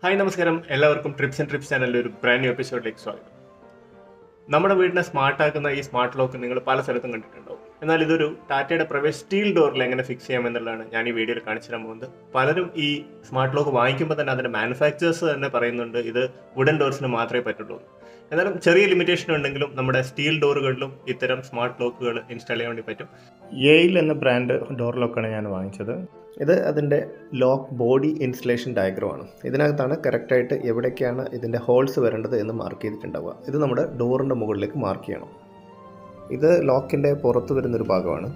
hi നമസ്കാരം എല്ലാവർക്കും TRIPS and TRIPS ചാനലിൻ്റെ ഒരു ബ്രാൻഡ് ന്യൂ എപ്പിസോഡിലേക്ക് സ്വാഗതം നമ്മുടെ വീടിനെ സ്മാർട്ട് ആക്കുന്ന ഈ സ്മാർട്ട് ലോക്ക് നിങ്ങൾ പല സ്ഥലത്തും കണ്ടിട്ടുണ്ടാവും എന്നാൽ ഇതൊരു ടാറ്റയുടെ പ്രവേശ് സ്റ്റീൽ ഡോറിൽ എങ്ങനെ ഫിക്സ് ചെയ്യാമെന്നുള്ളതാണ് ഞാൻ ഈ വീഡിയോയിൽ കാണിച്ചു തരാൻ പോകുന്നത് പലരും ഈ സ്മാർട്ട് ലോക്ക് വാങ്ങിക്കുമ്പോൾ തന്നെ അതിൻ്റെ മാനുഫാക്ചേഴ്സ് തന്നെ പറയുന്നുണ്ട് ഇത് വുഡൻ ഡോർസിന് മാത്രമേ പറ്റുള്ളൂ എന്നാലും ചെറിയ ലിമിറ്റേഷൻ ഉണ്ടെങ്കിലും നമ്മുടെ സ്റ്റീൽ ഡോറുകളിലും ഇത്തരം സ്മാർട്ട് ലോക്കുകൾ ഇൻസ്റ്റാൾ ചെയ്യാൻ വേണ്ടി പറ്റും എയിൽ എന്ന ബ്രാൻഡ് ഡോർ ലോക്കാണ് ഞാൻ വാങ്ങിച്ചത് ഇത് അതിൻ്റെ ലോക്ക് ബോഡി ഇൻസ്റ്റലേഷൻ ഡയഗ്രമാണ് ഇതിനകത്താണ് കറക്റ്റായിട്ട് എവിടേക്കാണ് ഇതിൻ്റെ ഹോൾസ് വരേണ്ടത് എന്ന് മാർക്ക് ചെയ്തിട്ടുണ്ടാവുക ഇത് നമ്മുടെ ഡോറിൻ്റെ മുകളിലേക്ക് മാർക്ക് ചെയ്യണം ഇത് ലോക്കിൻ്റെ പുറത്ത് വരുന്നൊരു ഭാഗമാണ്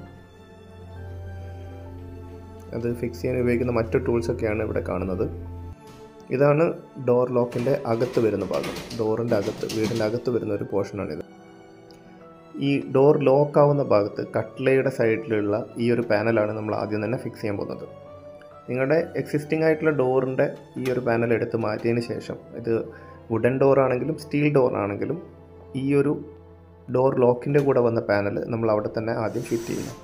അത് ഫിക്സ് ചെയ്യാൻ ഉപയോഗിക്കുന്ന മറ്റു ടൂൾസൊക്കെയാണ് ഇവിടെ കാണുന്നത് ഇതാണ് ഡോർ ലോക്കിൻ്റെ അകത്ത് വരുന്ന ഭാഗം ഡോറിൻ്റെ അകത്ത് വീടിൻ്റെ അകത്ത് വരുന്ന ഒരു പോർഷനാണിത് ഈ ഡോർ ലോക്ക് ആവുന്ന ഭാഗത്ത് കട്ട്ലയുടെ സൈഡിലുള്ള ഈ ഒരു പാനലാണ് നമ്മൾ ആദ്യം തന്നെ ഫിക്സ് ചെയ്യാൻ പോകുന്നത് നിങ്ങളുടെ എക്സിസ്റ്റിംഗ് ആയിട്ടുള്ള ഡോറിൻ്റെ ഈ ഒരു പാനൽ എടുത്ത് മാറ്റിയതിന് ശേഷം ഇത് വുഡൻ ഡോർ ആണെങ്കിലും സ്റ്റീൽ ഡോർ ആണെങ്കിലും ഈ ഒരു ഡോർ ലോക്കിൻ്റെ കൂടെ വന്ന പാനൽ നമ്മൾ അവിടെ തന്നെ ആദ്യം ഫിറ്റ് ചെയ്യണം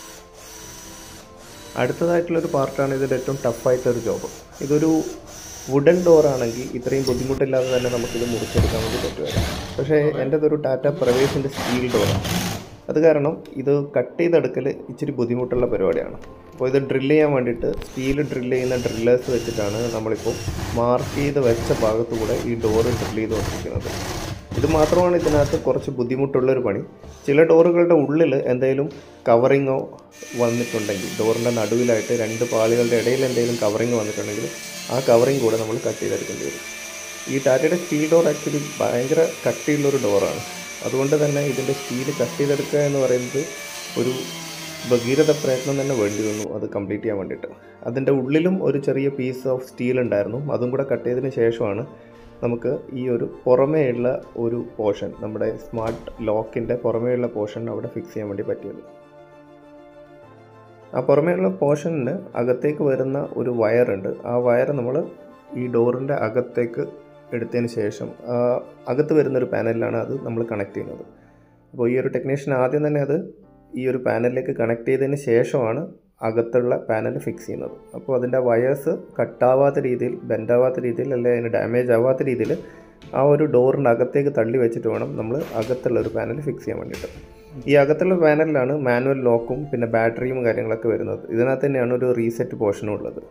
അടുത്തതായിട്ടുള്ളൊരു പാർട്ടാണ് ഇതിൻ്റെ ഏറ്റവും ടഫായിട്ടൊരു ജോബ് ഇതൊരു വുഡൻ ഡോർ ആണെങ്കിൽ ഇത്രയും ബുദ്ധിമുട്ടില്ലാതെ തന്നെ നമുക്കിത് മുറിച്ചെടുക്കാൻ വേണ്ടി പറ്റുമായിരുന്നു പക്ഷേ എൻ്റെതൊരു ടാറ്റ പ്രവേശിൻ്റെ സ്റ്റീൽ ഡോറാണ് അത് കാരണം ഇത് കട്ട് ചെയ്തെടുക്കൽ ഇച്ചിരി ബുദ്ധിമുട്ടുള്ള പരിപാടിയാണ് അപ്പോൾ ഇത് ഡ്രില്ല് ചെയ്യാൻ വേണ്ടിയിട്ട് സ്റ്റീൽ ഡ്രില്ല് ചെയ്യുന്ന ഡ്രില്ലേഴ്സ് വെച്ചിട്ടാണ് നമ്മളിപ്പോൾ മാർക്ക് ചെയ്ത് വെച്ച ഭാഗത്തുകൂടെ ഈ ഡോറ് ഡ്രില്ല് ചെയ്ത് വന്നിരിക്കുന്നത് ഇത് മാത്രമാണ് ഇതിനകത്ത് കുറച്ച് ബുദ്ധിമുട്ടുള്ള ഒരു പണി ചില ഡോറുകളുടെ ഉള്ളിൽ എന്തെങ്കിലും കവറിങ്ങോ വന്നിട്ടുണ്ടെങ്കിൽ ഡോറിൻ്റെ നടുവിലായിട്ട് രണ്ട് പാളികളുടെ ഇടയിൽ എന്തെങ്കിലും കവറിങ് വന്നിട്ടുണ്ടെങ്കിൽ ആ കവറിങ് കൂടെ നമ്മൾ കട്ട് ചെയ്തെടുക്കേണ്ടി വരും ഈ ടാറ്റയുടെ സ്റ്റീൽ ഡോർ ആക്ച്വലി ഭയങ്കര കട്ടിയുള്ളൊരു ഡോറാണ് അതുകൊണ്ട് തന്നെ ഇതിൻ്റെ സ്റ്റീൽ കട്ട് ചെയ്തെടുക്കുക എന്ന് പറയുന്നത് ഒരു ഭഗീരഥ പ്രയത്നം തന്നെ വേണ്ടി വന്നു അത് കംപ്ലീറ്റ് ചെയ്യാൻ വേണ്ടിയിട്ട് അതിൻ്റെ ഉള്ളിലും ഒരു ചെറിയ പീസ് ഓഫ് സ്റ്റീൽ ഉണ്ടായിരുന്നു അതും കൂടെ കട്ട് ചെയ്തതിന് ശേഷമാണ് നമുക്ക് ഈ ഒരു പുറമേയുള്ള ഒരു പോർഷൻ നമ്മുടെ സ്മാർട്ട് ലോക്കിൻ്റെ പുറമേയുള്ള പോർഷൻ അവിടെ ഫിക്സ് ചെയ്യാൻ വേണ്ടി പറ്റിയത് ആ പുറമേയുള്ള പോർഷനിന് അകത്തേക്ക് വരുന്ന ഒരു വയറുണ്ട് ആ വയർ നമ്മൾ ഈ ഡോറിൻ്റെ അകത്തേക്ക് എടുത്തതിന് ശേഷം ആ അകത്ത് വരുന്നൊരു പാനലിലാണ് അത് നമ്മൾ കണക്ട് ചെയ്യുന്നത് അപ്പോൾ ഈ ഒരു ടെക്നീഷ്യൻ ആദ്യം തന്നെ അത് ഈ ഒരു പാനലിലേക്ക് കണക്ട് ചെയ്തതിന് ശേഷമാണ് അകത്തുള്ള പാനൽ ഫിക്സ് ചെയ്യുന്നത് അപ്പോൾ അതിൻ്റെ വയേഴ്സ് കട്ടാവാത്ത രീതിയിൽ ബെൻഡാവാത്ത രീതിയിൽ അല്ലെങ്കിൽ അതിന് ഡാമേജ് ആവാത്ത രീതിയിൽ ആ ഒരു ഡോറിൻ്റെ അകത്തേക്ക് തള്ളി വെച്ചിട്ട് വേണം നമ്മൾ അകത്തുള്ള ഒരു പാനൽ ഫിക്സ് ചെയ്യാൻ വേണ്ടിയിട്ട് ഈ അകത്തുള്ള പാനലിലാണ് മാനുവൽ ലോക്കും പിന്നെ ബാറ്ററിയും കാര്യങ്ങളൊക്കെ വരുന്നത് ഇതിനകത്ത് തന്നെയാണ് ഒരു റീസെറ്റ് പോർഷനും ഉള്ളത്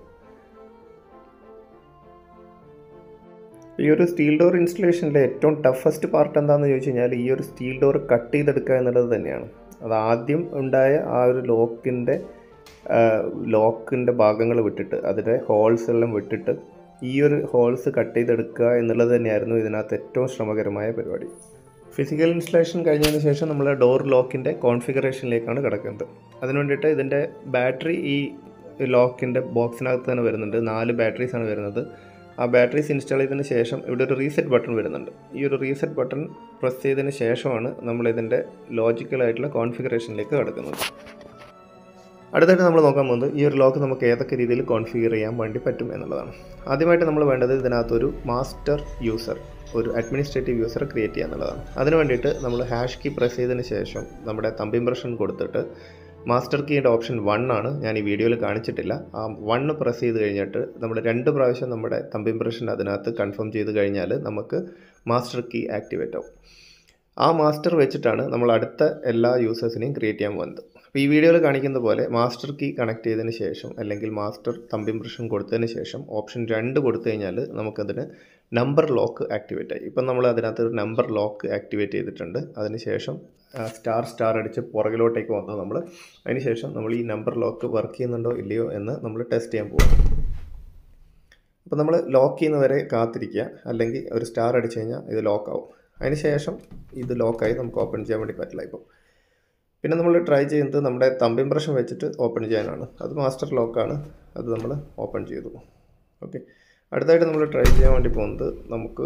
ഈ ഒരു സ്റ്റീൽ ഡോർ ഇൻസ്റ്റലേഷനിലെ ഏറ്റവും ടഫസ്റ്റ് പാർട്ട് എന്താണെന്ന് ചോദിച്ചു കഴിഞ്ഞാൽ ഈ ഒരു സ്റ്റീൽ ഡോർ കട്ട് ചെയ്തെടുക്കുക എന്നുള്ളത് തന്നെയാണ് അത് ആദ്യം ഉണ്ടായ ആ ഒരു ലോക്കിൻ്റെ ലോക്കിൻ്റെ ഭാഗങ്ങൾ വിട്ടിട്ട് അതിൻ്റെ ഹോൾസ് എല്ലാം വിട്ടിട്ട് ഈ ഒരു ഹോൾസ് കട്ട് ചെയ്തെടുക്കുക എന്നുള്ളത് തന്നെയായിരുന്നു ഇതിനകത്ത് ഏറ്റവും ശ്രമകരമായ പരിപാടി ഫിസിക്കൽ ഇൻസ്റ്റലേഷൻ കഴിഞ്ഞതിന് ശേഷം നമ്മൾ ഡോർ ലോക്കിൻ്റെ കോൺഫിഗറേഷനിലേക്കാണ് കിടക്കുന്നത് അതിന് വേണ്ടിയിട്ട് ഇതിൻ്റെ ബാറ്ററി ഈ ലോക്കിൻ്റെ ബോക്സിനകത്ത് തന്നെ വരുന്നുണ്ട് നാല് ബാറ്ററീസാണ് വരുന്നത് ആ ബാറ്ററീസ് ഇൻസ്റ്റാൾ ചെയ്തതിന് ശേഷം ഇവിടെ ഒരു റീസെറ്റ് ബട്ടൺ വരുന്നുണ്ട് ഈ ഒരു റീസെറ്റ് ബട്ടൺ പ്രസ് ചെയ്തതിന് ശേഷമാണ് നമ്മൾ ഇതിൻ്റെ ലോജിക്കലായിട്ടുള്ള കോൺഫിഗറേഷനിലേക്ക് കിടക്കുന്നത് അടുത്തായിട്ട് നമ്മൾ നോക്കാൻ പോകുന്നത് ഈ ഒരു ലോക്ക് നമുക്ക് ഏതൊക്കെ രീതിയിൽ കോൺഫിഗർ ചെയ്യാൻ വേണ്ടി പറ്റും എന്നുള്ളതാണ് ആദ്യമായിട്ട് നമ്മൾ വേണ്ടത് ഇതിനകത്തൊരു മാസ്റ്റർ യൂസർ ഒരു അഡ്മിനിസ്ട്രേറ്റീവ് യൂസർ ക്രിയേറ്റ് ചെയ്യുക എന്നുള്ളതാണ് അതിന് വേണ്ടിയിട്ട് നമ്മൾ ഹാഷ് കീ പ്രസ് ചെയ്തതിന് ശേഷം നമ്മുടെ തമ്പ് ഇംപ്രഷൻ കൊടുത്തിട്ട് മാസ്റ്റർ കീയുടെ ഓപ്ഷൻ വൺ ആണ് ഞാൻ ഈ വീഡിയോയിൽ കാണിച്ചിട്ടില്ല ആ വണ്ണ് പ്രസ് ചെയ്ത് കഴിഞ്ഞിട്ട് നമ്മൾ രണ്ട് പ്രാവശ്യം നമ്മുടെ തമ്പ് ഇംപ്രഷൻ അതിനകത്ത് കൺഫേം ചെയ്ത് കഴിഞ്ഞാൽ നമുക്ക് മാസ്റ്റർ കീ ആക്ടിവേറ്റ് ആവും ആ മാസ്റ്റർ വെച്ചിട്ടാണ് നമ്മൾ അടുത്ത എല്ലാ യൂസേഴ്സിനെയും ക്രിയേറ്റ് ചെയ്യാൻ പോകുന്നത് അപ്പോൾ ഈ വീഡിയോയിൽ കാണിക്കുന്ന പോലെ മാസ്റ്റർ കീ കണക്ട് ചെയ്തതിന് ശേഷം അല്ലെങ്കിൽ മാസ്റ്റർ തമ്പ് ഇംപ്രഷൻ കൊടുത്തതിന് ശേഷം ഓപ്ഷൻ രണ്ട് കൊടുത്തു കഴിഞ്ഞാൽ നമുക്കതിന് നമ്പർ ലോക്ക് ആക്ടിവേറ്റ് ആയി ഇപ്പം നമ്മൾ അതിനകത്ത് ഒരു നമ്പർ ലോക്ക് ആക്ടിവേറ്റ് ചെയ്തിട്ടുണ്ട് അതിനുശേഷം സ്റ്റാർ സ്റ്റാർ അടിച്ച് പുറകിലോട്ടേക്ക് വന്നു നമ്മൾ അതിനുശേഷം നമ്മൾ ഈ നമ്പർ ലോക്ക് വർക്ക് ചെയ്യുന്നുണ്ടോ ഇല്ലയോ എന്ന് നമ്മൾ ടെസ്റ്റ് ചെയ്യാൻ പോകും അപ്പോൾ നമ്മൾ ലോക്ക് ചെയ്യുന്നവരെ കാത്തിരിക്കുക അല്ലെങ്കിൽ ഒരു സ്റ്റാർ അടിച്ചു കഴിഞ്ഞാൽ ഇത് ലോക്ക് ആവും അതിനുശേഷം ഇത് ലോക്കായി നമുക്ക് ഓപ്പൺ ചെയ്യാൻ വേണ്ടി പറ്റില്ല ഇപ്പോൾ പിന്നെ നമ്മൾ ട്രൈ ചെയ്യുന്നത് നമ്മുടെ തമ്പ് ഇംപ്രഷൻ വെച്ചിട്ട് ഓപ്പൺ ചെയ്യാനാണ് അത് മാസ്റ്റർ ലോക്കാണ് അത് നമ്മൾ ഓപ്പൺ ചെയ്തു ഓക്കെ അടുത്തായിട്ട് നമ്മൾ ട്രൈ ചെയ്യാൻ വേണ്ടി പോകുന്നത് നമുക്ക്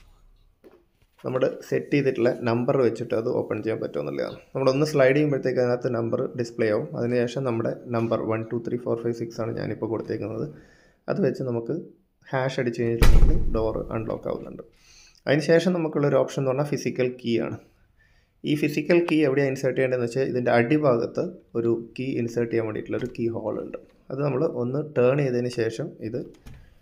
നമ്മൾ സെറ്റ് ചെയ്തിട്ടുള്ള നമ്പർ വെച്ചിട്ട് അത് ഓപ്പൺ ചെയ്യാൻ പറ്റുമെന്നുള്ളതാണ് നമ്മളൊന്ന് സ്ലൈഡ് ചെയ്യുമ്പോഴത്തേക്ക് അതിനകത്ത് നമ്പർ ഡിസ്പ്ലേ ആവും അതിനുശേഷം നമ്മുടെ number one two three four five six ആണ് ഞാനിപ്പോൾ കൊടുത്തേക്കുന്നത് അത് വെച്ച് നമുക്ക് ഹാഷ് അടിച്ച് കഴിഞ്ഞിട്ടുണ്ടെങ്കിൽ ഡോർ അൺലോക്ക് ആവുന്നുണ്ട് അതിനുശേഷം നമുക്കുള്ളൊരു ഓപ്ഷൻ എന്ന് പറഞ്ഞാൽ ഫിസിക്കൽ കീ ആണ് ഈ ഫിസിക്കൽ കീ എവിടെയാണ് ഇൻസേർട്ട് ചെയ്യേണ്ടതെന്ന് വെച്ചാൽ ഇതിൻ്റെ അടിഭാഗത്ത് ഒരു കീ ഇൻസേർട്ട് ചെയ്യാൻ വേണ്ടിയിട്ടുള്ള ഒരു കീ ഹോൾ ഉണ്ട് അത് നമ്മൾ ഒന്ന് ടേൺ ചെയ്തതിന് ശേഷം ഇത്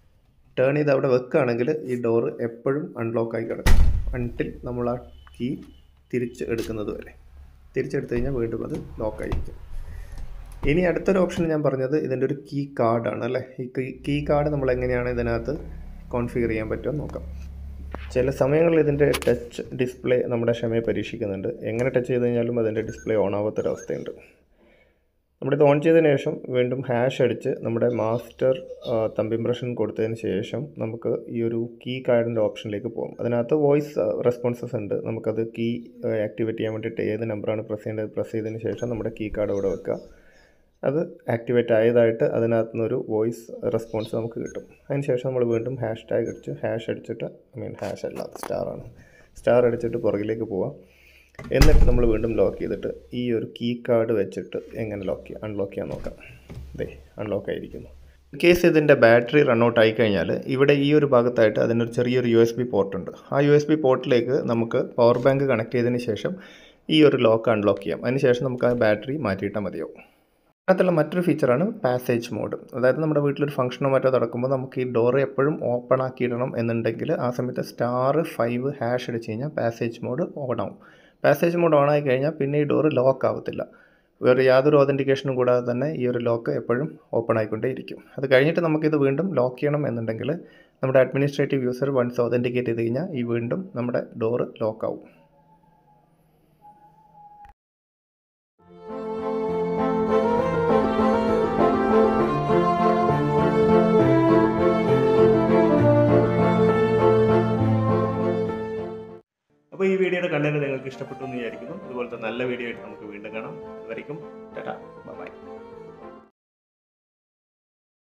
ടേൺ ചെയ്ത് അവിടെ വെക്കുകയാണെങ്കിൽ ഈ ഡോറ് എപ്പോഴും അൺലോക്കായി കിടക്കും അൺടിൽ നമ്മൾ ആ കീ തിരിച്ച് എടുക്കുന്നത് വരെ തിരിച്ചെടുത്ത് കഴിഞ്ഞാൽ വീണ്ടും അത് ലോക്കായിരിക്കും ഇനി അടുത്തൊരു ഓപ്ഷൻ ഞാൻ പറഞ്ഞത് ഇതിൻ്റെ ഒരു കീ കാർഡാണ് അല്ലേ ഈ കീ കാർഡ് നമ്മൾ എങ്ങനെയാണ് ഇതിനകത്ത് കോൺഫിഗർ ചെയ്യാൻ പറ്റുമോ നോക്കാം ചില സമയങ്ങളിൽ ഇതിൻ്റെ ടച്ച് ഡിസ്പ്ലേ നമ്മുടെ ക്ഷമയെ പരീക്ഷിക്കുന്നുണ്ട് എങ്ങനെ ടച്ച് ചെയ്ത് കഴിഞ്ഞാലും അതിൻ്റെ ഡിസ്പ്ലേ ഓൺ ആവാത്തൊരവസ്ഥയുണ്ട് നമ്മളിത് ഓൺ ചെയ്തതിന് ശേഷം വീണ്ടും ഹാഷ് അടിച്ച് നമ്മുടെ മാസ്റ്റർ തമ്പ് ഇംപ്രഷൻ കൊടുത്തതിന് ശേഷം നമുക്ക് ഈ ഒരു കീ കാർഡിൻ്റെ ഓപ്ഷനിലേക്ക് പോകും അതിനകത്ത് വോയിസ് റെസ്പോൺസസ് ഉണ്ട് നമുക്കത് കീ ആക്ടിവേറ്റ് ചെയ്യാൻ വേണ്ടിയിട്ട് ഏത് നമ്പറാണ് പ്രസ് ചെയ്യേണ്ടത് പ്രസ് ചെയ്തതിന് ശേഷം നമ്മുടെ കീ കാർഡ് ഇവിടെ വെക്കുക അത് ആക്ടിവേറ്റ് ആയതായിട്ട് അതിനകത്ത് നിന്നൊരു വോയിസ് റെസ്പോൺസ് നമുക്ക് കിട്ടും അതിന് ശേഷം നമ്മൾ വീണ്ടും ഹാഷ് ടാഗ് അടിച്ച് ഹാഷ് അടിച്ചിട്ട് ഐ മീൻ ഹാഷ് അല്ല സ്റ്റാറാണ് സ്റ്റാർ അടിച്ചിട്ട് പുറകിലേക്ക് പോവാം എന്നിട്ട് നമ്മൾ വീണ്ടും ലോക്ക് ചെയ്തിട്ട് ഈ ഒരു കീ കാർഡ് വെച്ചിട്ട് എങ്ങനെ ലോക്ക് ചെയ്യാം അൺലോക്ക് ചെയ്യാൻ നോക്കാം ദേ അൺലോക്ക് ആയിരിക്കുന്നു ഇൻ കേസ് ഇതിൻ്റെ ബാറ്ററി റൺ ഔട്ട് ആയി കഴിഞ്ഞാൽ ഇവിടെ ഈ ഒരു ഭാഗത്തായിട്ട് അതിനൊരു ചെറിയൊരു യു എസ് ബി പോർട്ട് ഉണ്ട് ആ യു എസ് ബി പോർട്ടിലേക്ക് നമുക്ക് പവർ ബാങ്ക് കണക്ട് ചെയ്തതിന് ശേഷം ഈ ഒരു ലോക്ക് അൺലോക്ക് ചെയ്യാം അതിന് ശേഷം നമുക്ക് ആ ബാറ്ററി മാറ്റിയിട്ടാൽ മതിയാവും അതിനകത്തുള്ള മറ്റൊരു ഫീച്ചറാണ് പാസേജ് മോഡ് അതായത് നമ്മുടെ വീട്ടിലൊരു ഫംഗ്ഷനോ മറ്റോ നടക്കുമ്പോൾ നമുക്ക് ഈ ഡോർ എപ്പോഴും ഓപ്പൺ ആക്കിയിടണം എന്നുണ്ടെങ്കിൽ ആ സമയത്ത് സ്റ്റാർ ഫൈവ് ഹാഷ് അടിച്ച് കഴിഞ്ഞാൽ പാസേജ് മോഡ് ഓൺ ആവും പാസേജ് മോഡ് ഓൺ ആയി കഴിഞ്ഞാൽ പിന്നെ ഈ ഡോറ് ലോക്ക് ആവത്തില്ല വേറെ യാതൊരു ഓതൻറ്റിക്കേഷനും കൂടാതെ തന്നെ ഈ ഒരു ലോക്ക് എപ്പോഴും ഓപ്പൺ ആയിക്കൊണ്ടേയിരിക്കും അത് കഴിഞ്ഞിട്ട് നമുക്കിത് വീണ്ടും ലോക്ക് ചെയ്യണം എന്നുണ്ടെങ്കിൽ നമ്മുടെ അഡ്മിനിസ്ട്രേറ്റീവ് യൂസർ വൺസ് ഓതൻറ്റിക്കേറ്റ് ചെയ്ത് കഴിഞ്ഞാൽ ഈ വീണ്ടും നമ്മുടെ ഡോറ് ലോക്ക് ആവും അപ്പോൾ ഈ വീഡിയോയുടെ കണ്ടന്റ് നിങ്ങൾക്ക് ഇഷ്ടപ്പെട്ടു എന്ന് വിചാരിക്കുന്നു ഇതുപോലത്തെ നല്ല വീഡിയോ ആയിട്ട് നമുക്ക് വീണ്ടും കാണാം അതുവരെയും ടാറ്റാ